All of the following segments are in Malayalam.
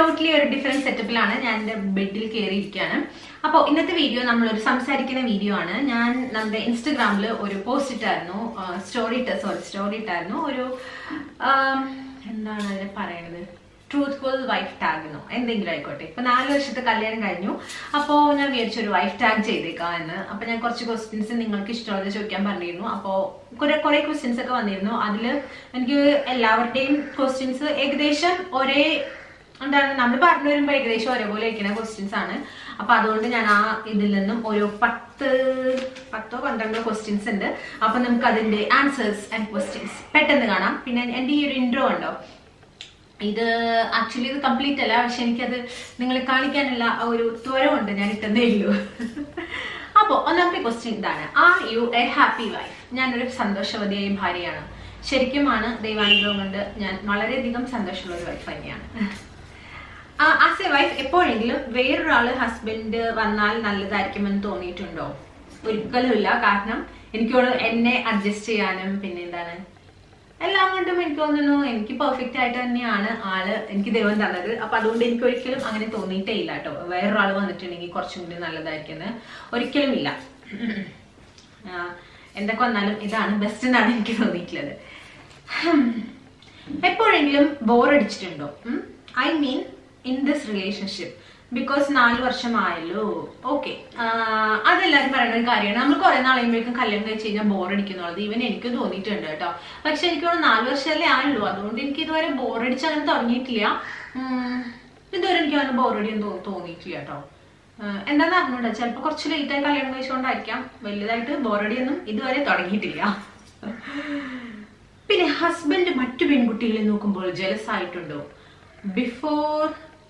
ടോട്ടലി ഒരു ഡിഫറെന്റ് സെറ്റപ്പിലാണ് ഞാൻ എൻ്റെ ബെഡിൽ കയറിയിരിക്കുകയാണ് അപ്പോൾ ഇന്നത്തെ വീഡിയോ നമ്മളൊരു സംസാരിക്കുന്ന വീഡിയോ ആണ് ഞാൻ നമ്മുടെ ഇൻസ്റ്റഗ്രാമിൽ ഒരു പോസ്റ്റ് ഇട്ടായിരുന്നു സ്റ്റോറി ഇട്ട സോറി സ്റ്റോറി ഇട്ടായിരുന്നു ഒരു ആം, എന്താണ് അതിനെ പറയണത് ട്രൂത്ത്ഫുൾ വൈഫ് ടാഗ് എന്നോ എന്തെങ്കിലും ആയിക്കോട്ടെ ഇപ്പൊ നാല് വർഷത്തെ കല്യാണം കഴിഞ്ഞു അപ്പോൾ ഞാൻ വിചാരിച്ചു ഒരു വൈഫ് ടാഗ് ചെയ്തേക്കാം എന്ന് അപ്പൊ ഞാൻ കുറച്ച് ക്വസ്റ്റ്യൻസ് നിങ്ങൾക്ക് ഇഷ്ടമുള്ളത് ചോദിക്കാൻ പറഞ്ഞിരുന്നു അപ്പോൾ കുറെ കുറെ ക്വസ്റ്റ്യൻസ് ഒക്കെ വന്നിരുന്നു അതിൽ എനിക്ക് എല്ലാവരുടെയും ക്വസ്റ്റ്യൻസ് ഏകദേശം ഒരേ എന്താണ് നമ്മൾ പറഞ്ഞു വരുമ്പോൾ ഏകദേശം ഒരേപോലെ ഇരിക്കുന്ന ക്വസ്റ്റ്യൻസ് ആണ് അപ്പൊ അതുകൊണ്ട് ഞാൻ ആ ഇതിൽ നിന്നും ഒരു പത്ത് പത്തോ പന്ത്രണ്ടോ ക്വസ്റ്റ്യൻസ് ഉണ്ട് അപ്പൊ നമുക്ക് അതിന്റെ ആൻസേഴ്സ് ആൻഡ് ക്വസ്റ്റ്യൻസ് പെട്ടെന്ന് കാണാം പിന്നെ എന്റെ ഈ ഒരു ഇൻട്രോ ഉണ്ടോ ഇത് ആക്ച്വലി ഇത് കംപ്ലീറ്റ് അല്ല പക്ഷെ എനിക്കത് നിങ്ങളെ കാണിക്കാനുള്ള ആ ഒരു ത്വരമുണ്ട് ഞാൻ ഇട്ടതേ ഉള്ളൂ അപ്പോൾ ഒന്നാമത്തെ ക്വസ്റ്റ്യൻ ഇതാണ് are you a happy wife ഞാനൊരു സന്തോഷവതിയായ ഭാര്യയാണ് ശരിക്കുമാണ് ദൈവാനുഗ്രഹം കൊണ്ട് ഞാൻ വളരെയധികം സന്തോഷമുള്ള ഒരു വൈഫ് തന്നെയാണ് ആസ് എ വൈഫ് എപ്പോഴെങ്കിലും വേറൊരാള് ഹസ്ബൻഡ് വന്നാൽ നല്ലതായിരിക്കുമെന്ന് തോന്നിയിട്ടുണ്ടോ ഒരിക്കലുമില്ല കാരണം എനിക്ക് തോന്നുന്നു എന്നെ അഡ്ജസ്റ്റ് ചെയ്യാനും പിന്നെ എന്താണ് എല്ലാം കൊണ്ടും എനിക്ക് തോന്നുന്നു എനിക്ക് പെർഫെക്റ്റ് ആയിട്ട് തന്നെയാണ് ആള് എനിക്ക് ദൈവം തന്നത് അപ്പൊ അതുകൊണ്ട് എനിക്ക് ഒരിക്കലും അങ്ങനെ തോന്നിയിട്ടേ ഇല്ല കേട്ടോ വേറൊരാൾ വന്നിട്ടുണ്ടെങ്കിൽ കുറച്ചും കൂടി നല്ലതായിരിക്കുന്നത് ഒരിക്കലും ഇല്ല ആ, എന്തൊക്കെ വന്നാലും ഇതാണ് ബെസ്റ്റ് എന്നാണ് എനിക്ക് തോന്നിയിട്ടുള്ളത് ഹും. എപ്പോഴെങ്കിലും ബോറടിച്ചിട്ടുണ്ടോ I mean in this relationship because നാല് വർഷമായല്ലോ ഓക്കെ അതെല്ലാവരും പറയുന്ന ഒരു കാര്യമാണ് നമ്മൾ കുറെ നാളെയുമ്പോഴേക്കും കല്യാണം കഴിച്ച് കഴിഞ്ഞാൽ ബോറടിക്കുന്നുള്ളത് ഈവൻ എനിക്ക് തോന്നിയിട്ടുണ്ട് കേട്ടോ പക്ഷെ എനിക്ക് തോന്നുന്നു നാല് വർഷമല്ലേ ആയുള്ളൂ അതുകൊണ്ട് എനിക്ക് ഇതുവരെ ബോറടിച്ച് അങ്ങനെ തുടങ്ങിയിട്ടില്ല ഉം, ഇതുവരെ എനിക്ക് അങ്ങനെ ബോറടിയൊന്നും തോ- തോന്നിയിട്ടില്ല കേട്ടോ ആഹ് എന്താന്ന് അറിഞ്ഞൂടാ ചിലപ്പോൾ കുറച്ച് ലേറ്റ് ആയി കല്യാണം കഴിച്ചുകൊണ്ടായിരിക്കാം വലുതായിട്ട് ബോറടിയൊന്നും ഇതുവരെ തുടങ്ങിയിട്ടില്ല പിന്നെ ഹസ്ബൻഡ് മറ്റു പെൺകുട്ടികളെ നോക്കുമ്പോൾ ജലസ് ആയിട്ടുണ്ടോ ബിഫോർ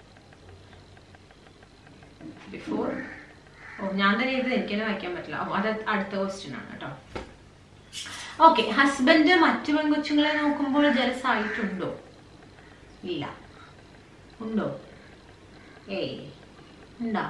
ബിഫോർ ഓ ഞാൻ തന്നെ ഇത് എനിക്ക് തന്നെ വായിക്കാൻ പറ്റില്ല ഓ, അത് അടുത്ത ക്വസ്റ്റ്യൻ ആണ് കേട്ടോ ഓക്കെ ഹസ്ബൻഡ് മറ്റു പെൺകൊച്ചുങ്ങളെ നോക്കുമ്പോൾ ജലസ് ആയിട്ടുണ്ടോ ഇല്ല ഉണ്ടോ ഏയ് ഉണ്ടോ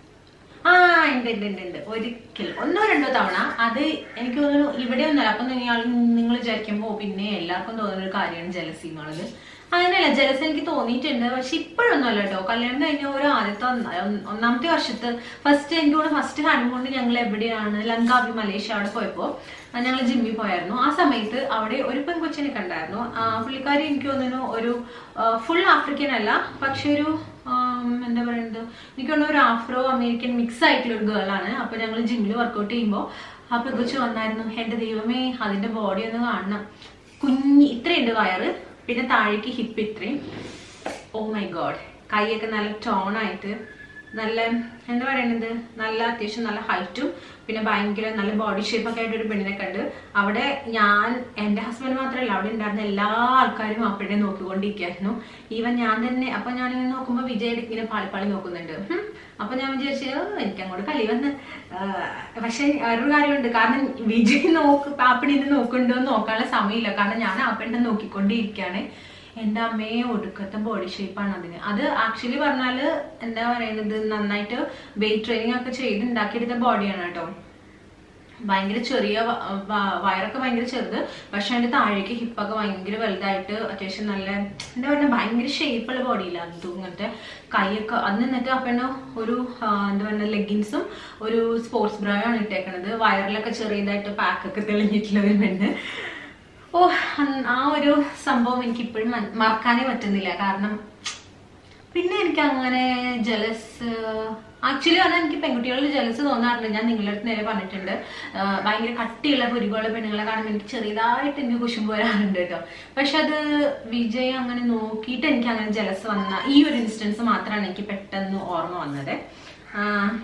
ആ ഉണ്ട് ഉണ്ട് ഉണ്ട് ഉണ്ട് ഒരിക്കൽ ഒന്നോ രണ്ടോ തവണ അത് എനിക്ക് തോന്നുന്നു ഇവിടെ ഒന്നല്ല അപ്പൊ നിങ്ങൾ നിങ്ങൾ വിചാരിക്കുമ്പോ പിന്നെ എല്ലാവർക്കും തോന്നുന്ന ഒരു കാര്യമാണ് ജലസി എന്നുള്ളത് അങ്ങനെയല്ല ജലസി എനിക്ക് തോന്നിയിട്ടുണ്ട് പക്ഷെ ഇപ്പോഴൊന്നും അല്ല കേട്ടോ കല്യാണം കഴിഞ്ഞ ഒരു ആദ്യത്തെ ഒന്ന- ഒന്ന് ഒന്നാമത്തെ വർഷത്ത് ഫസ്റ്റ് എനിക്ക് തോന്നുന്നു ഫസ്റ്റ് ഹണിമൂണിന് ഞങ്ങൾ എവിടെയാണ് ലങ്കാവി മലേഷ്യ അവിടെ പോയപ്പോ ഞങ്ങൾ ജിമ്മിൽ പോയായിരുന്നു ആ സമയത്ത് അവിടെ ഒരു പെൺകൊച്ചിനെ കണ്ടായിരുന്നു ആ, പുള്ളിക്കാരി എനിക്ക് തോന്നുന്നു ഒരു ഫുൾ ആഫ്രിക്കൻ അല്ല പക്ഷെ ഒരു ആം, എന്താ പറയുന്നത് എനിക്ക് തോന്നുന്നു ഒരു ആഫ്രോ അമേരിക്കൻ മിക്സ് ആയിട്ടുള്ള ഒരു ഗേൾ ആണ് അപ്പൊ ഞങ്ങൾ ജിമ്മിൽ വർക്കൗട്ട് ചെയ്യുമ്പോൾ ആ പെൺകൊച്ച് വന്നായിരുന്നു എന്റെ ദൈവമേ അതിന്റെ ബോഡി ഒന്ന് കാണണം കുഞ്ഞി ഇത്രയുണ്ട് വയറ് പിന്നെ താഴേക്ക് ഹിപ്പ് ഇത്രയും ഓ മൈ ഗോഡ് കൈയൊക്കെ നല്ല ടോണായിട്ട് നല്ല എന്താ പറയണത് നല്ല അത്യാവശ്യം നല്ല ഹൈറ്റും പിന്നെ ഭയങ്കര നല്ല ബോഡി ഷേപ്പ് ഒക്കെ ആയിട്ട് ഒരു പെണ്ണിനെ കണ്ട് അവിടെ ഞാൻ എൻ്റെ ഹസ്ബൻഡ് മാത്രമല്ല അവിടെ ഉണ്ടായിരുന്ന എല്ലാ ആൾക്കാരും ആ പെണ്ണെ നോക്കിക്കൊണ്ടിരിക്കുകയായിരുന്നു ഈവൻ ഞാൻ തന്നെ അപ്പൊ ഞാൻ ഇങ്ങനെ നോക്കുമ്പോൾ വിജയ് ഇങ്ങനെ പാളിപ്പാളി നോക്കുന്നുണ്ട് ഹും. അപ്പൊ ഞാൻ വിചാരിച്ചു "ഓ, എനിക്ക് അങ്ങോട്ട് കളി വന്ന് പക്ഷെ വേറൊരു കാര്യമുണ്ട് കാരണം വിജയ് നോക്ക് ആ പെണ്ണിനെ നോക്കുന്നുണ്ടോ എന്ന് നോക്കാനുള്ള സമയമില്ല കാരണം ഞാൻ ആ പെണ്ണിനെ നോക്കിക്കൊണ്ടിരിക്കുകയാണ് എൻ്റെ അമ്മയെ ഒടുക്കത്തെ ബോഡി ഷേപ്പാണ് അതിന് അത് ആക്ച്വലി പറഞ്ഞാല് എന്താ പറയുന്നത് നന്നായിട്ട് വെയിറ്റ് ട്രെയിനിങ് ഒക്കെ ചെയ്ത് ഉണ്ടാക്കിയെടുത്ത ബോഡിയാണ് കേട്ടോ ഭയങ്കര ചെറിയ വ- വ- വയറൊക്കെ ഭയങ്കര ചെറുത് പക്ഷെ അതിന്റെ താഴേക്ക് ഹിപ്പൊക്കെ ഭയങ്കര വലുതായിട്ട് അത്യാവശ്യം നല്ല എന്താ പറയുക ഭയങ്കര ഷേപ്പുള്ള ബോഡിയില്ല അതും ഇങ്ങനത്തെ കൈയൊക്കെ അന്ന് എന്നിട്ട് ആ പെണ്ണ് ഒരു ആ, എന്താ പറയുക ലെഗിൻസും ഒരു സ്പോർട്സ് ബ്രായാണ് ഇട്ടേക്കണത് വയറിലൊക്കെ ചെറിയതായിട്ട് പാക്കൊക്കെ തെളിഞ്ഞിട്ടുള്ള ഒരു പെണ്ണ് ഓ അന്ന് ആ ഒരു സംഭവം എനിക്ക് ഇപ്പോഴും മറക്കാനേ പറ്റുന്നില്ല കാരണം പിന്നെ എനിക്ക് അങ്ങനെ ജലസ് ആക്ച്വലി ആണ് എനിക്ക് പെൺകുട്ടികളിൽ ജലസ് തോന്നാറുണ്ട് ഞാൻ നിങ്ങളുടെ അടുത്ത് നേരെ പറഞ്ഞിട്ടുണ്ട് ആ, ഭയങ്കര കട്ടിയുള്ള പുരികളുള്ള പെണ്ണുങ്ങളെ കാണുമ്പോൾ എനിക്ക് ചെറിയതായിട്ട് എനിക്ക് കുശുമ്പ് വരാറുണ്ട് കേട്ടോ പക്ഷെ അത് വിജയ് അങ്ങനെ നോക്കിയിട്ട് എനിക്ക് അങ്ങനെ ജലസ് വന്ന ഈ ഒരു ഇൻസ്റ്റൻസ് മാത്രമാണ് എനിക്ക് പെട്ടെന്ന് ഓർമ്മ വന്നത് ആ,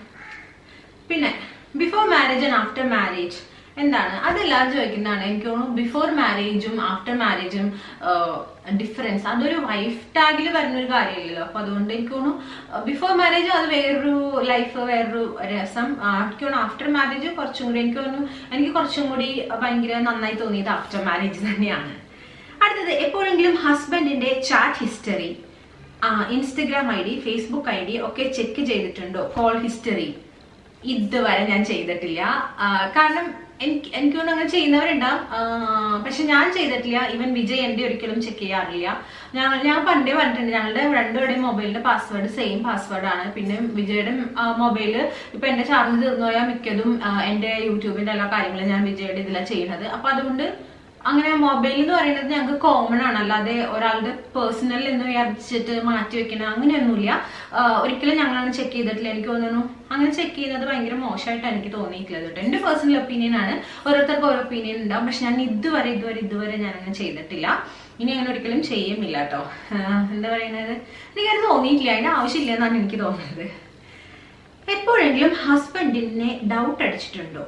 പിന്നെ before marriage and after marriage എന്താണ് അതെല്ലാവരും ചോദിക്കുന്നതാണ് എനിക്ക് തോന്നുന്നു ബിഫോർ മാരേജും ആഫ്റ്റർ മാരേജും ഡിഫറൻസ് അതൊരു വൈഫ് ടാഗിൽ വരുന്ന ഒരു കാര്യമില്ലല്ലോ അപ്പൊ അതുകൊണ്ട് എനിക്ക് തോന്നുന്നു ബിഫോർ മാരേജ് അത് വേറൊരു ലൈഫ് വേറൊരു രസം ആ, എനിക്ക് തോന്നുന്നു ആഫ്റ്റർ മാരേജ് കുറച്ചും കൂടി എനിക്ക് തോന്നുന്നു എനിക്ക് കുറച്ചും കൂടി ഭയങ്കര നന്നായി തോന്നിയത് ആഫ്റ്റർ മാരേജ് തന്നെയാണ് അടുത്തത് എപ്പോഴെങ്കിലും ഹസ്ബൻഡിന്റെ chat history Instagram I D Facebook I D ഒക്കെ ചെക്ക് ചെയ്തിട്ടുണ്ടോ കോൾ ഹിസ്റ്ററി ഇതുവരെ ഞാൻ ചെയ്തിട്ടില്ല ആ, കാരണം എനിക്ക് എനിക്ക് തോന്നുന്നു അങ്ങനെ ചെയ്യുന്നവരുണ്ടാവും ആ, പക്ഷെ ഞാൻ ചെയ്തിട്ടില്ല ഈവൻ വിജയ് എന്റെ ഒരിക്കലും ചെക്ക് ചെയ്യാറില്ല ഞാൻ ഞാൻ പണ്ടേ പറഞ്ഞിട്ടുണ്ട് ഞങ്ങളുടെ രണ്ടുപേരുടെയും മൊബൈലിന്റെ പാസ്വേഡ് സെയിം പാസ്വേഡ് ആണ് പിന്നെ വിജയുടെ മൊബൈല് ഇപ്പൊ എന്റെ ചാർജ് തീർന്നു പോയാൽ മിക്കതും ആ, എന്റെ യൂട്യൂബിന്റെ എല്ലാ കാര്യങ്ങളും ഞാൻ വിജയുടെ ഇതിലാണ് ചെയ്യുന്നത് അപ്പൊ അതുകൊണ്ട് അങ്ങനെ മൊബൈൽ എന്ന് പറയുന്നത് ഞങ്ങൾക്ക് കോമൺ ആണ് അല്ലാതെ ഒരാളുടെ പേഴ്സണൽ എന്ന് വിചാരിച്ചിട്ട് മാറ്റി വെക്കണം അങ്ങനെയൊന്നുമില്ല ആഹ് ഒരിക്കലും ഞങ്ങളാണ് ചെക്ക് ചെയ്തിട്ടില്ല എനിക്ക് തോന്നുന്നു അങ്ങനെ ചെക്ക് ചെയ്യുന്നത് ഭയങ്കര മോശമായിട്ടാണ് എനിക്ക് തോന്നിയിട്ടുള്ളത് കേട്ടോ എന്റെ പേഴ്സണൽ ഒപ്പീനിയൻ ആണ് ഓരോരുത്തർക്ക് ഓരോ ഒപ്പീനിയൻ ഉണ്ടാവും പക്ഷെ ഞാൻ ഇതുവരെ ഇതുവരെ ഇതുവരെ ഞാൻ അങ്ങനെ ചെയ്തിട്ടില്ല ഇനി അങ്ങനെ ഒരിക്കലും ചെയ്യുമില്ല കേട്ടോ ആഹ് എന്താ പറയുന്നത് എനിക്കത് തോന്നിയിട്ടില്ല അതിന്റെ ആവശ്യമില്ല എന്നാണ് എനിക്ക് തോന്നുന്നത് എപ്പോഴെങ്കിലും ഹസ്ബൻഡിനെ ഡൗട്ട് അടിച്ചിട്ടുണ്ടോ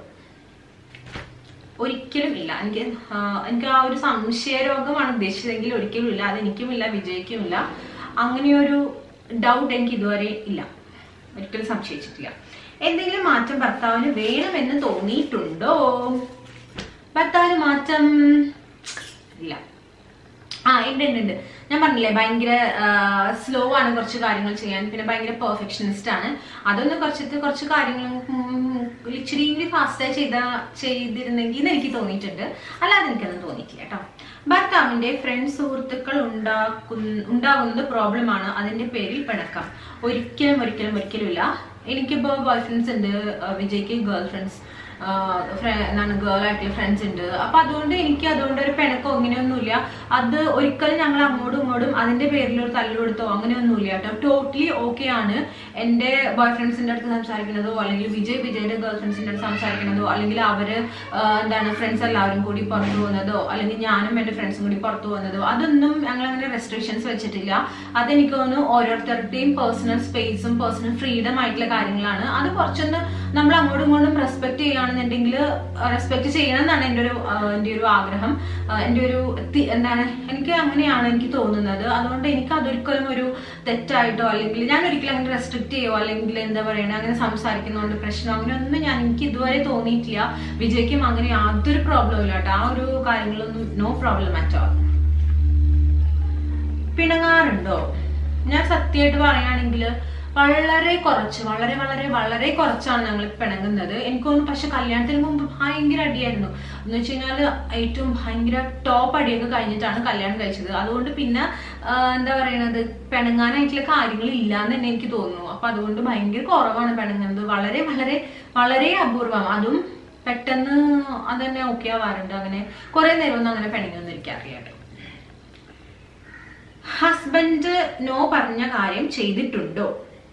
ഒരിക്കലും ഇല്ല എനിക്ക് ആ, എനിക്ക് ആ ഒരു സംശയ രോഗമാണ് ഉദ്ദേശിച്ചതെങ്കിൽ ഒരിക്കലും ഇല്ല അത് എനിക്കുമില്ല വിജയിക്കുമില്ല അങ്ങനെയൊരു ഡൗട്ട് എനിക്ക് ഇതുവരെ ഇല്ല ഒരിക്കലും സംശയിച്ചിട്ടില്ല എന്തെങ്കിലും മാറ്റം ഭർത്താവിന് വേണമെന്ന് തോന്നിയിട്ടുണ്ടോ ഭർത്താവിന് മാറ്റം ഇല്ല ആ ഉണ്ട് ഉണ്ട് ഉണ്ട് ഞാൻ പറഞ്ഞില്ലേ ഭയങ്കര സ്ലോ ആണ് കുറച്ച് കാര്യങ്ങൾ ചെയ്യാൻ പിന്നെ ഭയങ്കര പെർഫെക്ഷനിസ്റ്റ് ആണ് അതൊന്ന് കുറച്ചിട്ട് കുറച്ച് കാര്യങ്ങൾ ഇച്ചിരി കൂടി ഫാസ്റ്റായി ചെയ്ത ചെയ്തിരുന്നെങ്കിൽ എന്ന് എനിക്ക് തോന്നിയിട്ടുണ്ട് അല്ലാതെ എനിക്കൊന്നും തോന്നിയിട്ടില്ല കേട്ടോ ഭർത്താവിന്റെ ഫ്രണ്ട് സുഹൃത്തുക്കൾ ഉണ്ടാക്കുന്ന ഉണ്ടാകുന്നത് പ്രോബ്ലം ആണ് അതിന്റെ പേരിൽ പിണക്കം ഒരിക്കലും ഒരിക്കലും ഒരിക്കലും ഇല്ല എനിക്കിപ്പോ ബോയ് ഫ്രണ്ട്സ് ഉണ്ട് ആ, വിജയ്ക്ക് ഗേൾ ഫ്രണ്ട്സ് എന്താണ് ഗേൾ ആയിട്ടുള്ള ഫ്രണ്ട്സ് ഉണ്ട് അപ്പൊ അതുകൊണ്ട് എനിക്ക് അതുകൊണ്ട് ഒരു പിണക്കോ ഇങ്ങനെയൊന്നുമില്ല അത് ഒരിക്കലും ഞങ്ങൾ അങ്ങോട്ടും ഇങ്ങോട്ടും അതിന്റെ പേരിൽ ഒരു തല്ലുകൊടുത്തോ അങ്ങനെയൊന്നുമില്ല കേട്ടോ ടോട്ടലി ഓക്കെ ആണ് എന്റെ ബോയ് ഫ്രണ്ട്സിന്റെ അടുത്ത് സംസാരിക്കുന്നതോ അല്ലെങ്കിൽ വിജയ് വിജയുടെ ഗേൾ ഫ്രണ്ട്സിന്റെ അടുത്ത് സംസാരിക്കുന്നതോ അല്ലെങ്കിൽ അവര് ആ, എന്താണ് ഫ്രണ്ട്സ് എല്ലാവരും കൂടി പുറത്തു പോകുന്നതോ അല്ലെങ്കിൽ ഞാനും എന്റെ ഫ്രണ്ട്സും കൂടി പുറത്തു പോകുന്നതോ അതൊന്നും ഞങ്ങൾ അങ്ങനെ റെസ്ട്രിക്ഷൻസ് വെച്ചിട്ടില്ല അതെനിക്ക് തോന്നുന്നു ഓരോരുത്തരുടെയും പേഴ്സണൽ സ്പേസും പേഴ്സണൽ ഫ്രീഡം ആയിട്ടുള്ള കാര്യങ്ങളാണ് അത് കുറച്ചൊന്ന് നമ്മൾ അങ്ങോട്ടും ഇങ്ങോട്ടും റെസ്പെക്ട് ചെയ്യുകയാണെന്നുണ്ടെങ്കിൽ റെസ്പെക്ട് ചെയ്യണം എന്നാണ് എൻ്റെ ഒരു ആ, എൻ്റെ ഒരു ആഗ്രഹം ആ, എൻ്റെ ഒരു തി- എന്താണ് എനിക്ക് അങ്ങനെയാണ് എനിക്ക് തോന്നുന്നത് അതുകൊണ്ട് എനിക്ക് അതൊരിക്കലും ഒരു തെറ്റായിട്ടോ അല്ലെങ്കിൽ ഞാൻ ഒരിക്കലും അങ്ങനെ റെസ്ട്രിക്ട് ചെയ്യോ അല്ലെങ്കിൽ എന്താ പറയണേ അങ്ങനെ സംസാരിക്കുന്നതുകൊണ്ട് പ്രശ്നം അങ്ങനെ ഒന്നും ഞാൻ എനിക്ക് ഇതുവരെ തോന്നിയിട്ടില്ല വിജയ്ക്കും അങ്ങനെ യാതൊരു പ്രോബ്ലം ഇല്ല കേട്ടോ ആ ഒരു കാര്യങ്ങളൊന്നും നോ പ്രോബ്ലം അറ്റോ പിണങ്ങാറുണ്ടോ ഞാൻ സത്യമായിട്ട് പറയുകയാണെങ്കിൽ വളരെ കുറച്ച് വളരെ വളരെ വളരെ കുറച്ചാണ് ഞങ്ങൾ പിണങ്ങുന്നത് എനിക്ക് തോന്നുന്നു പക്ഷെ കല്യാണത്തിന് മുമ്പ് ഭയങ്കര അടിയായിരുന്നു എന്ന് വെച്ച് കഴിഞ്ഞാൽ ഏറ്റവും ഭയങ്കര ടോപ്പ് അടിയൊക്കെ കഴിഞ്ഞിട്ടാണ് കല്യാണം കഴിച്ചത് അതുകൊണ്ട് പിന്നെ ആ, എന്താ പറയണത് പിണങ്ങാനായിട്ടുള്ള കാര്യങ്ങൾ ഇല്ലാന്ന് തന്നെ എനിക്ക് തോന്നുന്നു അപ്പൊ അതുകൊണ്ട് ഭയങ്കര കുറവാണ് പിണങ്ങുന്നത് വളരെ വളരെ വളരെ അപൂർവം അതും പെട്ടെന്ന് അതന്നെ ഓക്കെ ആവാറുണ്ട് അങ്ങനെ കുറെ നേരം ഒന്നും അങ്ങനെ പിണങ്ങുമെന്ന് എനിക്കറിയാം കേട്ടോ ഹസ്ബൻഡ് നോ പറഞ്ഞ കാര്യം ചെയ്തിട്ടുണ്ടോ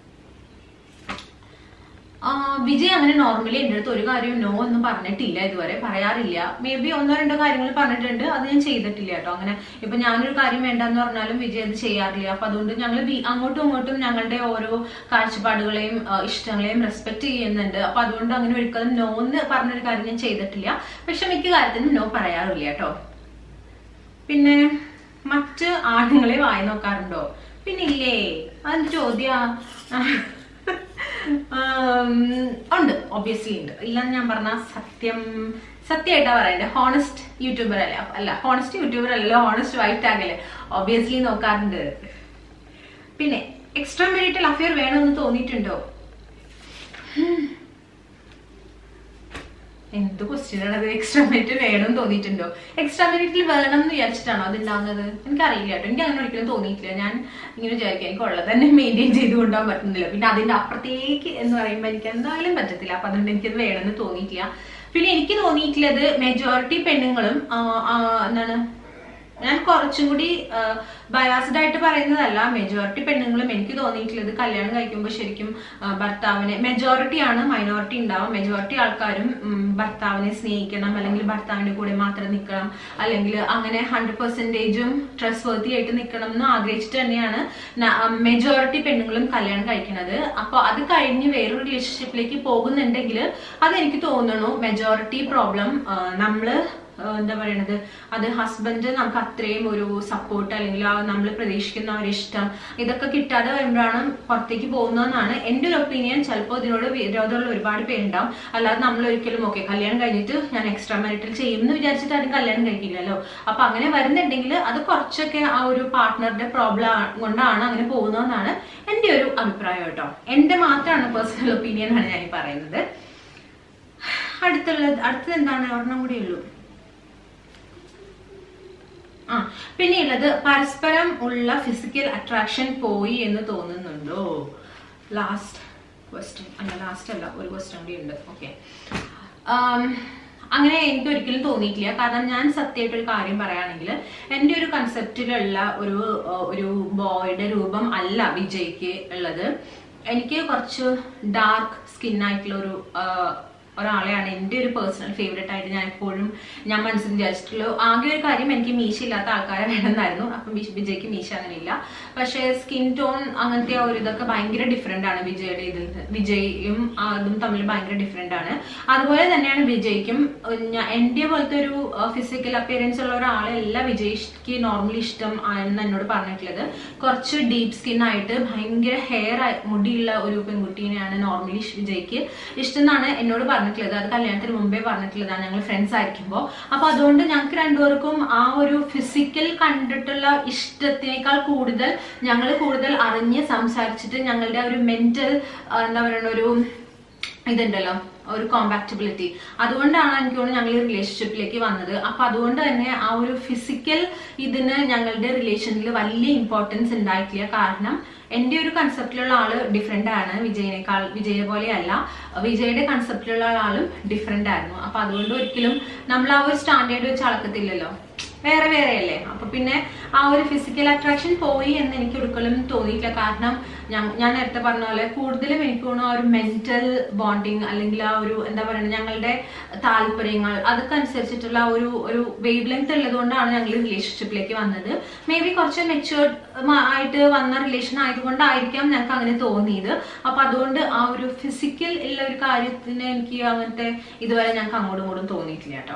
ആ, വിജയ് അങ്ങനെ നോർമലി എൻ്റെ അടുത്ത് ഒരു കാര്യവും നോ ഒന്നും പറഞ്ഞിട്ടില്ല ഇതുവരെ പറയാറില്ല മേ ബി ഒന്നോ രണ്ടോ കാര്യങ്ങൾ പറഞ്ഞിട്ടുണ്ട് അത് ഞാൻ ചെയ്തിട്ടില്ല കേട്ടോ അങ്ങനെ ഇപ്പൊ ഞാനൊരു കാര്യം വേണ്ടെന്ന് പറഞ്ഞാലും വിജയ് അത് ചെയ്യാറില്ല അപ്പൊ അതുകൊണ്ട് ഞങ്ങൾ അങ്ങോട്ടും ഇങ്ങോട്ടും ഞങ്ങളുടെ ഓരോ കാഴ്ചപ്പാടുകളെയും ആ, ഇഷ്ടങ്ങളെയും റെസ്പെക്ട് ചെയ്യുന്നുണ്ട് അപ്പൊ അതുകൊണ്ട് അങ്ങനെ ഒരിക്കലും നോ എന്ന് പറഞ്ഞൊരു കാര്യം ഞാൻ ചെയ്തിട്ടില്ല പക്ഷെ മിക്ക കാര്യത്തിനും നോ പറയാറില്ല കേട്ടോ പിന്നെ മറ്റ് ആണുങ്ങളെ വായി നോക്കാറുണ്ടോ പിന്നെ ഇല്ലേ അതെന്ത് ചോദ്യ ഉണ്ട് ഒബ്വിയസ്ലി ഉണ്ട് ഇല്ലെന്ന് ഞാൻ പറഞ്ഞ സത്യം സത്യമായിട്ടാ പറയണ്ടേ ഹോണസ്റ്റ് യൂട്യൂബർ അല്ലേ അപ്പ- അല്ല ഹോണസ്റ്റ് യൂട്യൂബർ അല്ലല്ലോ ഹോണസ്റ്റ് വൈറ്റ് ആകല്ലേ ഒബ്വിയസ്ലി നോക്കാറുണ്ട് പിന്നെ എക്സ്ട്രാ മെറിറ്റൽ അഫെയർ വേണമെന്ന് തോന്നിയിട്ടുണ്ടോ എന്ത് ക്വസ്റ്റ്യൻ ആണത് എക്സ്ട്രാ മെറിറ്റ് വേണമെന്ന് തോന്നിയിട്ടുണ്ടോ എക്സ്ട്രാ മെറിറ്റിൽ വേണം എന്ന് വിചാരിച്ചിട്ടാണോ അത് ഉണ്ടാകുന്നത് എനിക്കറിയില്ല കേട്ടോ എനിക്ക് അങ്ങനെ ഒരിക്കലും തോന്നിയിട്ടില്ല ഞാൻ ഇങ്ങനെ വിചാരിക്കാം എനിക്ക് ഉള്ളത് തന്നെ മെയിൻറ്റെയിൻ ചെയ്ത് കൊണ്ടുപോകാൻ പറ്റുന്നില്ല പിന്നെ അതിന്റെ അപ്പുറത്തേക്ക് എന്ന് പറയുമ്പോൾ എനിക്ക് എന്തായാലും പറ്റത്തില്ല അപ്പൊ അതുകൊണ്ട് എനിക്കത് വേണമെന്ന് തോന്നിയിട്ടില്ല പിന്നെ എനിക്ക് തോന്നിയിട്ടുള്ളത് മെജോറിറ്റി പെണ്ണുങ്ങളും ആ, ആ, എന്താണ് ഞാൻ കുറച്ചും കൂടി ബയാസ്ഡ് ആയിട്ട് പറയുന്നതല്ല മെജോറിറ്റി പെണ്ണുങ്ങളും എനിക്ക് തോന്നിയിട്ടുള്ളത് കല്യാണം കഴിക്കുമ്പോൾ ശരിക്കും ആ, ഭർത്താവിനെ മെജോറിറ്റി ആണ് മൈനോറിറ്റി ഉണ്ടാവും മെജോറിറ്റി ആൾക്കാരും ഉം, ഭർത്താവിനെ സ്നേഹിക്കണം അല്ലെങ്കിൽ ഭർത്താവിന്റെ കൂടെ മാത്രം നിൽക്കണം അല്ലെങ്കിൽ അങ്ങനെ ഹൺഡ്രഡ് പെർസെന്റേജും ട്രസ്റ്റ് വർത്തി ആയിട്ട് നിൽക്കണം എന്ന് ആഗ്രഹിച്ചിട്ട് തന്നെയാണ് മെജോറിറ്റി പെണ്ണുങ്ങളും കല്യാണം കഴിക്കുന്നത് അപ്പൊ അത് കഴിഞ്ഞ് വേറൊരു റിലേഷൻഷിപ്പിലേക്ക് പോകുന്നുണ്ടെങ്കിൽ അത് എനിക്ക് തോന്നുന്നു മെജോറിറ്റി പ്രോബ്ലം നമ്മള് ആ, എന്താ പറയണത് അത് ഹസ്ബൻഡ് നമുക്ക് അത്രയും ഒരു സപ്പോർട്ട് അല്ലെങ്കിൽ ആ നമ്മൾ പ്രതീക്ഷിക്കുന്ന ഒരു ഇഷ്ടം ഇതൊക്കെ കിട്ടാതെ വരുമ്പോഴാണ് പുറത്തേക്ക് പോകുന്നതെന്നാണ് എൻ്റെ ഒരു ഒപ്പീനിയൻ ചിലപ്പോൾ ഇതിനോട് വിരോധമുള്ള ഒരുപാട് പേരുണ്ടാവും അല്ലാതെ നമ്മൾ ഒരിക്കലും ഓക്കെ കല്യാണം കഴിഞ്ഞിട്ട് ഞാൻ എക്സ്ട്രാ മാരിറ്റൽ ചെയ്യും എന്ന് വിചാരിച്ചിട്ട് ആരും കല്യാണം കഴിക്കില്ലല്ലോ അപ്പൊ അങ്ങനെ വരുന്നുണ്ടെങ്കിൽ അത് കുറച്ചൊക്കെ ആ ഒരു പാർട്ട്ണറുടെ പ്രോബ്ലം കൊണ്ടാണ് അങ്ങനെ പോകുന്നതെന്നാണ് എൻ്റെ ഒരു അഭിപ്രായം കേട്ടോ എൻ്റെ മാത്രമാണ് പേഴ്സണൽ ഒപ്പീനിയൻ ആണ് ഞാൻ ഈ പറയുന്നത് അടുത്തുള്ളത് അടുത്തത് എന്താണ് ഒരെണ്ണം കൂടി ഉള്ളൂ ആ പിന്നെ ഉള്ളത് പരസ്പരം ഉള്ള ഫിസിക്കൽ അട്രാക്ഷൻ പോയി എന്ന് തോന്നുന്നുണ്ടോ ലാസ്റ്റ് ക്വസ്റ്റ്യൻ അല്ല ലാസ്റ്റ് അല്ല ഒരു ക്വസ്റ്റ്യൻ കൂടി ഉണ്ട് ഓക്കെ അങ്ങനെ എനിക്ക് ഒരിക്കലും തോന്നിയിട്ടില്ല കാരണം ഞാൻ സത്യമായിട്ട് ഒരു കാര്യം പറയുകയാണെങ്കിൽ എൻ്റെ ഒരു കൺസെപ്റ്റിലുള്ള ഒരു ആ, ഒരു ബോയുടെ രൂപം അല്ല വിജയ്ക്ക് ഉള്ളത് എനിക്ക് കുറച്ച് ഡാർക്ക് സ്കിൻ ആയിട്ടുള്ള ഒരു ആ, ഒരാളെയാണ് എൻ്റെ ഒരു പേഴ്സണൽ ഫേവറേറ്റ് ആയിട്ട് ഞാൻ എപ്പോഴും ഞാൻ മനസ്സിൽ വിചാരിച്ചിട്ടുള്ളൂ ആകെ ഒരു കാര്യം എനിക്ക് മീശ ഇല്ലാത്ത ആൾക്കാരെ വേണമെന്നായിരുന്നു അപ്പം വിജ്- വിജയ്ക്ക് മീശ അങ്ങനെ ഇല്ല പക്ഷേ സ്കിൻ ടോൺ അങ്ങനത്തെ ആ ഒരു ഇതൊക്കെ ഭയങ്കര ഡിഫറെന്റ് ആണ് വിജയുടെ ഇതിൽ വിജയും അതും തമ്മിൽ ഭയങ്കര ഡിഫറെന്റ് ആണ് അതുപോലെ തന്നെയാണ് വിജയ്ക്കും ഏഹ് ഞാൻ എൻ്റെ പോലത്തെ ഒരു ഫിസിക്കൽ അപ്പിയറൻസ് ഉള്ള ഒരാളെയല്ല വിജയ്ക്ക് നോർമലി ഇഷ്ടം ആണെന്ന് എന്നോട് പറഞ്ഞിട്ടുള്ളത് കുറച്ച് ഡീപ്പ് സ്കിൻ ആയിട്ട് ഭയങ്കര ഹെയർ മുടിയുള്ള ഒരു പെൺകുട്ടീനെയാണ് നോർമലി വിജയ്ക്ക് ഇഷ്ടം എന്നാണ് എന്നോട് പറഞ്ഞിട്ടുള്ളത് അത് കല്യാണത്തിന് മുമ്പേ പറഞ്ഞിട്ടുള്ളതാണ് ഞങ്ങൾ ഫ്രണ്ട്സ് ആയിരിക്കുമ്പോൾ അപ്പൊ അതുകൊണ്ട് ഞങ്ങൾക്ക് രണ്ടുപേർക്കും ആ ഒരു ഫിസിക്കൽ കണ്ടിട്ടുള്ള ഇഷ്ടത്തിനേക്കാൾ കൂടുതൽ ഞങ്ങൾ കൂടുതൽ അറിഞ്ഞ് സംസാരിച്ചിട്ട് ഞങ്ങളുടെ ആ ഒരു മെന്റൽ എന്താ പറയുക ഒരു ഇതുണ്ടല്ലോ ഒരു കോമ്പാക്റ്റബിലിറ്റി അതുകൊണ്ടാണ് എനിക്ക് തോന്നുന്നു ഞങ്ങൾ ഈ റിലേഷൻഷിപ്പിലേക്ക് വന്നത് അപ്പൊ അതുകൊണ്ട് തന്നെ ആ ഒരു ഫിസിക്കൽ ഇതിന് ഞങ്ങളുടെ റിലേഷനിൽ വലിയ ഇമ്പോർട്ടൻസ് ഉണ്ടായിട്ടില്ല കാരണം എൻ്റെ ഒരു കൺസെപ്റ്റിലുള്ള ആള് ഡിഫറെന്റ് ആണ് വിജയനേക്കാൾ വിജയെ പോലെയല്ല വിജയുടെ കൺസെപ്റ്റിലുള്ള ആളും ഡിഫറെന്റ് ആയിരുന്നു അപ്പൊ അതുകൊണ്ട് ഒരിക്കലും നമ്മൾ ആ ഒരു സ്റ്റാൻഡേർഡ് വെച്ച് അളക്കത്തില്ലല്ലോ വേറെ വേറെ അല്ലേ അപ്പൊ പിന്നെ ആ ഒരു ഫിസിക്കൽ അട്രാക്ഷൻ പോയി എന്ന് എനിക്ക് ഒരിക്കലും തോന്നിയിട്ടില്ല കാരണം ഞാൻ ഞാൻ നേരത്തെ പറഞ്ഞ പോലെ കൂടുതലും എനിക്ക് തോന്നുന്നു ആ ഒരു മെന്റൽ ബോണ്ടിങ് അല്ലെങ്കിൽ ആ ഒരു എന്താ പറയുക ഞങ്ങളുടെ താല്പര്യങ്ങൾ അതൊക്കെ അനുസരിച്ചിട്ടുള്ള ആ ഒരു ഒരു വേവ് ലെങ്ത് ഉള്ളത് കൊണ്ടാണ് ഞങ്ങൾ റിലേഷൻഷിപ്പിലേക്ക് വന്നത് മേ ബി കുറച്ച് മെച്ചുവേർഡ് ആയിട്ട് വന്ന റിലേഷൻ ആയതുകൊണ്ടായിരിക്കാം ഞങ്ങൾക്ക് അങ്ങനെ തോന്നിയത് അപ്പൊ അതുകൊണ്ട് ആ ഒരു ഫിസിക്കൽ ഉള്ള ഒരു കാര്യത്തിന് എനിക്ക് അങ്ങനത്തെ ഇതുവരെ ഞങ്ങൾക്ക് അങ്ങോട്ടും ഇങ്ങോട്ടും തോന്നിയിട്ടില്ല കേട്ടോ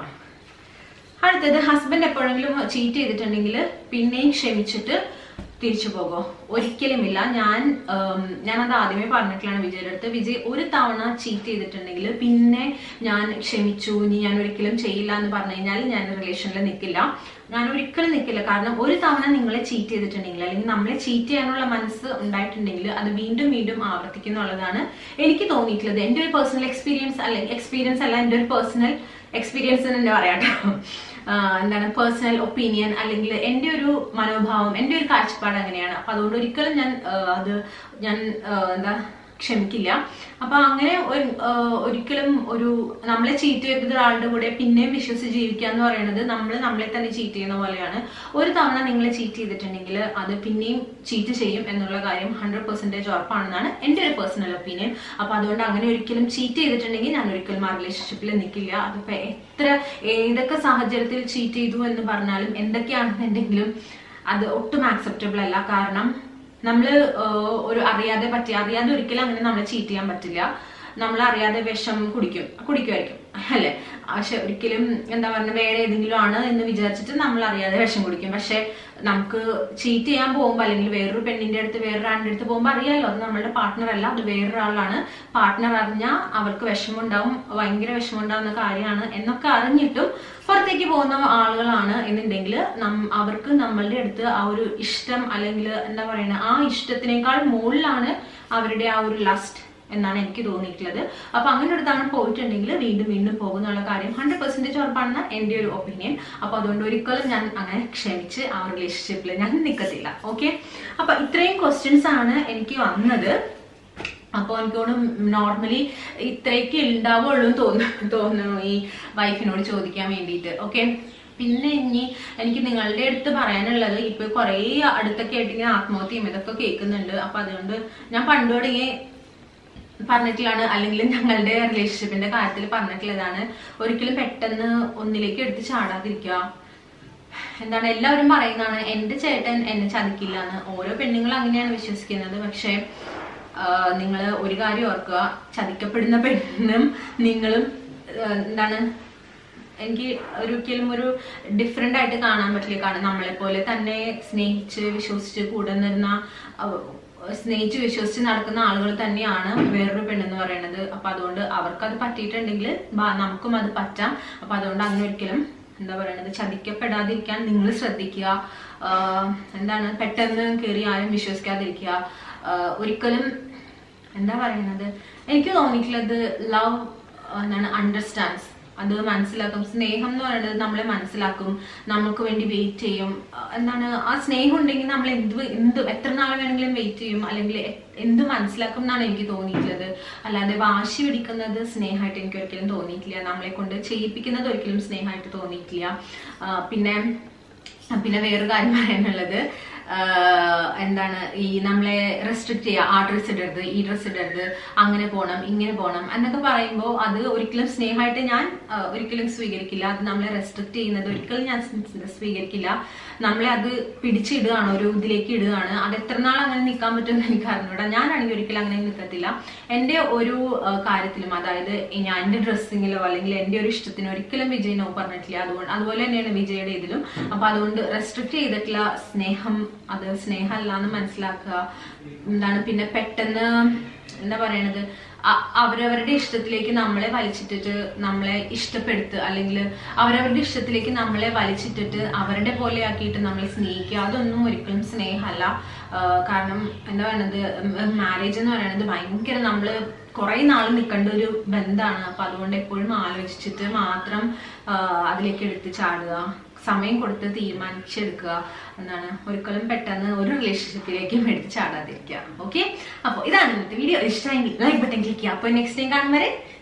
അടുത്തത് ഹസ്ബൻഡ് എപ്പോഴെങ്കിലും ചീറ്റ് ചെയ്തിട്ടുണ്ടെങ്കിൽ പിന്നെയും ക്ഷമിച്ചിട്ട് തിരിച്ചു പോകോ ഒരിക്കലുമില്ല ഞാൻ ഉം, ഞാനത് ആദ്യമേ പറഞ്ഞിട്ടുള്ളതാണ് വിജയുടെ അടുത്ത് വിജയ് ഒരു തവണ ചീറ്റ് ചെയ്തിട്ടുണ്ടെങ്കിൽ പിന്നെ ഞാൻ ക്ഷമിച്ചു ഇനി ഞാൻ ഒരിക്കലും ചെയ്യില്ല എന്ന് പറഞ്ഞു കഴിഞ്ഞാൽ ഞാൻ റിലേഷനിൽ നിൽക്കില്ല ഞാൻ ഒരിക്കലും നിൽക്കില്ല കാരണം ഒരു തവണ നിങ്ങളെ ചീറ്റ് ചെയ്തിട്ടുണ്ടെങ്കിൽ അല്ലെങ്കിൽ നമ്മളെ ചീറ്റ് ചെയ്യാനുള്ള മനസ്സ് ഉണ്ടായിട്ടുണ്ടെങ്കിൽ അത് വീണ്ടും വീണ്ടും ആവർത്തിക്കുന്നുള്ളതാണ് എനിക്ക് തോന്നിയിട്ടുള്ളത് എൻ്റെ ഒരു പേഴ്സണൽ എക്സ്പീരിയൻസ് അല്ല എക്സ്പീരിയൻസ് അല്ല എൻ്റെ ഒരു പേഴ്സണൽ എക്സ്പീരിയൻസ് എന്ന് തന്നെ പറയാം കേട്ടോ ആഹ് എന്താണ് പേഴ്സണൽ ഒപ്പീനിയൻ അല്ലെങ്കിൽ എൻ്റെ ഒരു മനോഭാവം എൻ്റെ ഒരു കാഴ്ചപ്പാട് അങ്ങനെയാണ് അപ്പൊ അതുകൊണ്ട് ഒരിക്കലും ഞാൻ ആഹ് അത് ഞാൻ ആഹ് എന്താ ക്ഷമിക്കില്ല അപ്പൊ അങ്ങനെ ഒരു ആഹ് ഒരിക്കലും ഒരു നമ്മളെ ചീറ്റ് ചെയ്ത ഒരാളുടെ കൂടെ പിന്നെയും വിശ്വസിച്ച് ജീവിക്കുക എന്ന് പറയുന്നത് നമ്മൾ നമ്മളെ തന്നെ ചീറ്റ് ചെയ്യുന്ന പോലെയാണ് ഒരു തവണ നിങ്ങൾ ചീറ്റ് ചെയ്തിട്ടുണ്ടെങ്കിൽ അത് പിന്നെയും ചീറ്റ് ചെയ്യും എന്നുള്ള കാര്യം ഹൺഡ്രഡ് പെർസെന്റേജ് ഉറപ്പാണെന്നാണ് എൻ്റെ ഒരു പേഴ്സണൽ ഒപ്പീനിയൻ അപ്പൊ അതുകൊണ്ട് അങ്ങനെ ഒരിക്കലും ചീറ്റ് ചെയ്തിട്ടുണ്ടെങ്കിൽ ഞാൻ ഒരിക്കലും ആ റിലേഷൻഷിപ്പിൽ നിൽക്കില്ല അതിപ്പോ എത്ര ഏതൊക്കെ സാഹചര്യത്തിൽ ചീറ്റ് ചെയ്തു എന്ന് പറഞ്ഞാലും എന്തൊക്കെയാണെന്നുണ്ടെങ്കിലും അത് ഒട്ടും ആക്സെപ്റ്റബിൾ അല്ല കാരണം നമ്മൾ ഒരു അറിയാതെ പറ്റി അറിയാതെ ഒരിക്കലും അങ്ങനെ നമ്മളെ ചീറ്റ് ചെയ്യാൻ പറ്റില്ല നമ്മൾ അറിയാതെ വിഷം കുടിക്കും കുടിക്കുമായിരിക്കും അല്ലെ പക്ഷെ ഒരിക്കലും എന്താ പറയുക വേറെ ഏതെങ്കിലും ആണ് എന്ന് വിചാരിച്ചിട്ട് നമ്മൾ അറിയാതെ വിഷം കുടിക്കും പക്ഷെ നമുക്ക് ചീറ്റ് ചെയ്യാൻ പോകുമ്പോൾ അല്ലെങ്കിൽ വേറൊരു പെണ്ണിന്റെ അടുത്ത് വേറൊരാളുടെ അടുത്ത് പോകുമ്പോൾ അറിയാലോ അത് നമ്മളുടെ പാർട്ട്ണർ അല്ല അത് വേറൊരാളാണ് പാർട്ട്ണർ അറിഞ്ഞാൽ അവർക്ക് വിഷമമുണ്ടാവും ഭയങ്കര വിഷമമുണ്ടാവുന്ന കാര്യമാണ് എന്നൊക്കെ അറിഞ്ഞിട്ടും പുറത്തേക്ക് പോകുന്ന ആളുകളാണ് എന്നുണ്ടെങ്കിൽ നം- അവർക്ക് നമ്മളുടെ അടുത്ത് ആ ഒരു ഇഷ്ടം അല്ലെങ്കിൽ എന്താ പറയുക ആ ഇഷ്ടത്തിനേക്കാൾ മുകളിലാണ് അവരുടെ ആ ഒരു ലസ്റ്റ് എന്നാണ് എനിക്ക് തോന്നിയിട്ടുള്ളത് അപ്പൊ അങ്ങനെ ഒരു തവണ പോയിട്ടുണ്ടെങ്കിൽ വീണ്ടും വീണ്ടും പോകുന്നുള്ള കാര്യം ഹൺഡ്രഡ് പെർസെന്റേജ് ഉറപ്പാണെന്ന് എൻ്റെ ഒരു ഒപ്പീനിയൻ അപ്പൊ അതുകൊണ്ട് ഒരിക്കലും ഞാൻ അങ്ങനെ ക്ഷമിച്ച് ആ റിലേഷൻഷിപ്പിൽ ഞാൻ നിൽക്കത്തില്ല ഓക്കെ അപ്പൊ ഇത്രയും ക്വസ്റ്റ്യൻസ് ആണ് എനിക്ക് വന്നത് അപ്പോൾ എനിക്ക് തോന്നുന്നു നോർമലി ഇത്രയൊക്കെ ഉണ്ടാവുള്ളൂ എന്ന് തോന്നുന്നു തോന്നുന്നു ഈ വൈഫിനോട് ചോദിക്കാൻ വേണ്ടിയിട്ട് ഓക്കെ പിന്നെ ഇനി എനിക്ക് നിങ്ങളുടെ അടുത്ത് പറയാനുള്ളത് ഇപ്പൊ കുറേ അടുത്തൊക്കെ ആയിട്ട് ഇങ്ങനെ ആത്മഹത്യയും ഇതൊക്കെ കേൾക്കുന്നുണ്ട് അപ്പൊ അതുകൊണ്ട് ഞാൻ പണ്ട് തുടങ്ങി പറഞ്ഞിട്ടുള്ളതാണ് അല്ലെങ്കിൽ ഞങ്ങളുടെ റിലേഷൻഷിപ്പിന്റെ കാര്യത്തിൽ പറഞ്ഞിട്ടുള്ളതാണ് ഒരിക്കലും പെട്ടെന്ന് ഒന്നിലേക്ക് എടുത്ത് ചാടാതിരിക്കുക എന്താണ് എല്ലാവരും പറയുന്നതാണ് എന്റെ ചേട്ടൻ എന്നെ ചതിക്കില്ല എന്ന് ഓരോ പെണ്ണുങ്ങളും അങ്ങനെയാണ് വിശ്വസിക്കുന്നത് പക്ഷെ നിങ്ങൾ ഒരു കാര്യം ഓർക്കുക ചതിക്കപ്പെടുന്ന പെണ്ണും നിങ്ങളും ആ, എന്താണ് എനിക്ക് ഒരിക്കലും ഒരു ഡിഫറെന്റ് ആയിട്ട് കാണാൻ പറ്റില്ല കാരണം നമ്മളെ പോലെ തന്നെ സ്നേഹിച്ച് വിശ്വസിച്ച് കൂടെ നിന്ന അവ- സ്നേഹിച്ച് വിശ്വസിച്ച് നടക്കുന്ന ആളുകൾ തന്നെയാണ് വേറൊരു പെണ്ണെന്ന് പറയുന്നത് അപ്പൊ അതുകൊണ്ട് അവർക്കത് പറ്റിയിട്ടുണ്ടെങ്കിൽ ബാ- നമുക്കും അത് പറ്റാം അപ്പൊ അതുകൊണ്ട് അങ്ങനെ ഒരിക്കലും എന്താ പറയണത് ചതിക്കപ്പെടാതിരിക്കാൻ നിങ്ങൾ ശ്രദ്ധിക്കുക ആഹ് എന്താണ് പെട്ടെന്ന് കയറി ആരും വിശ്വസിക്കാതിരിക്കുക ആഹ് ഒരിക്കലും എന്താ പറയുന്നത് എനിക്ക് തോന്നിയിട്ടുള്ളത് ലവ് എന്താണ് അണ്ടർസ്റ്റാൻഡ്സ് അത് മനസ്സിലാക്കും സ്നേഹം എന്ന് പറയുന്നത് നമ്മളെ മനസ്സിലാക്കും നമുക്ക് വേണ്ടി വെയിറ്റ് ചെയ്യും അഹ് എന്താണ് ആ സ്നേഹം ഉണ്ടെങ്കിൽ നമ്മൾ എന്ത് എന്ത് എത്ര നാൾ വേണമെങ്കിലും വെയിറ്റ് ചെയ്യും അല്ലെങ്കിൽ എ- എന്ത് മനസ്സിലാക്കും എന്നാണ് എനിക്ക് തോന്നിയിട്ടുള്ളത് അല്ലാതെ വാശി പിടിക്കുന്നത് സ്നേഹമായിട്ട് എനിക്ക് ഒരിക്കലും തോന്നിയിട്ടില്ല നമ്മളെ കൊണ്ട് ചെയ്യിപ്പിക്കുന്നത് ഒരിക്കലും സ്നേഹമായിട്ട് തോന്നിയിട്ടില്ല ആ, പിന്നെ പിന്നെ വേറൊരു കാര്യം പറയാനുള്ളത് ആഹ് എന്താണ് ഈ നമ്മളെ റെസ്ട്രിക്ട് ചെയ്യുക ആ ഡ്രസ്സ് ഇടരുത് ഈ ഡ്രസ്സ് ഇടരുത് അങ്ങനെ പോകണം ഇങ്ങനെ പോകണം എന്നൊക്കെ പറയുമ്പോൾ അത് ഒരിക്കലും സ്നേഹമായിട്ട് ഞാൻ ആഹ് ഒരിക്കലും സ്വീകരിക്കില്ല അത് നമ്മളെ റെസ്ട്രിക്ട് ചെയ്യുന്നത് ഒരിക്കലും ഞാൻ സ് സ്വീകരിക്കില്ല നമ്മളെ അത് പിടിച്ചിടുകയാണ് ഒരു ഇതിലേക്ക് ഇടുകയാണ് അത് എത്ര നാൾ അങ്ങനെ നിൽക്കാൻ പറ്റുമെന്ന് എനിക്ക് അറിഞ്ഞൂടാ ഞാനാണെങ്കിൽ ഒരിക്കലും അങ്ങനെ നിൽക്കത്തില്ല എൻ്റെ ഒരു ആഹ് കാര്യത്തിലും അതായത് ഞാൻ എൻ്റെ ഡ്രസ്സിങ്ങിലോ അല്ലെങ്കിൽ എൻ്റെ ഒരു ഇഷ്ടത്തിനോ ഒരിക്കലും വിജയ് നോ പറഞ്ഞിട്ടില്ല അതുകൊണ്ട് അതുപോലെ തന്നെയാണ് വിജയുടെ ഇതിലും അപ്പൊ അതുകൊണ്ട് റെസ്ട്രിക്ട് ചെയ്തിട്ടുള്ള സ്നേഹം അത് സ്നേഹമല്ല എന്ന് മനസ്സിലാക്കുക എന്താണ് പിന്നെ പെട്ടെന്ന് എന്താ പറയണത് അ- അവരവരുടെ ഇഷ്ടത്തിലേക്ക് നമ്മളെ വലിച്ചിട്ടിട്ട് നമ്മളെ ഇഷ്ടപ്പെടുത്തുക അല്ലെങ്കിൽ അവരവരുടെ ഇഷ്ടത്തിലേക്ക് നമ്മളെ വലിച്ചിട്ടിട്ട് അവരുടെ പോലെ ആക്കിയിട്ട് നമ്മളെ സ്നേഹിക്കുക അതൊന്നും ഒരിക്കലും സ്നേഹമല്ല ആ, കാരണം എന്താ പറയുന്നത് മാരേജ് എന്ന് പറയുന്നത് ഭയങ്കര നമ്മള് കുറെ നാൾ നിൽക്കേണ്ട ഒരു ബന്ധമാണ് അപ്പൊ അതുകൊണ്ട് എപ്പോഴും ആലോചിച്ചിട്ട് മാത്രം ആ, അതിലേക്ക് എടുത്ത് ചാടുക സമയം കൊടുത്ത് തീരുമാനിച്ചെടുക്കുക എന്താണ് ഒരിക്കലും പെട്ടെന്ന് ഒരു റിലേഷൻഷിപ്പിലേക്കും എടുത്ത് ചാടാതിരിക്കുക ഓക്കെ അപ്പോൾ ഇതാണ് ഇന്നത്തെ വീഡിയോ ഇഷ്ടമെങ്കിൽ ലൈക്ക് ബട്ടൺ ക്ലിക്ക് ചെയ്യുക അപ്പോൾ നെക്സ്റ്റ് ടൈം കാണും വരെ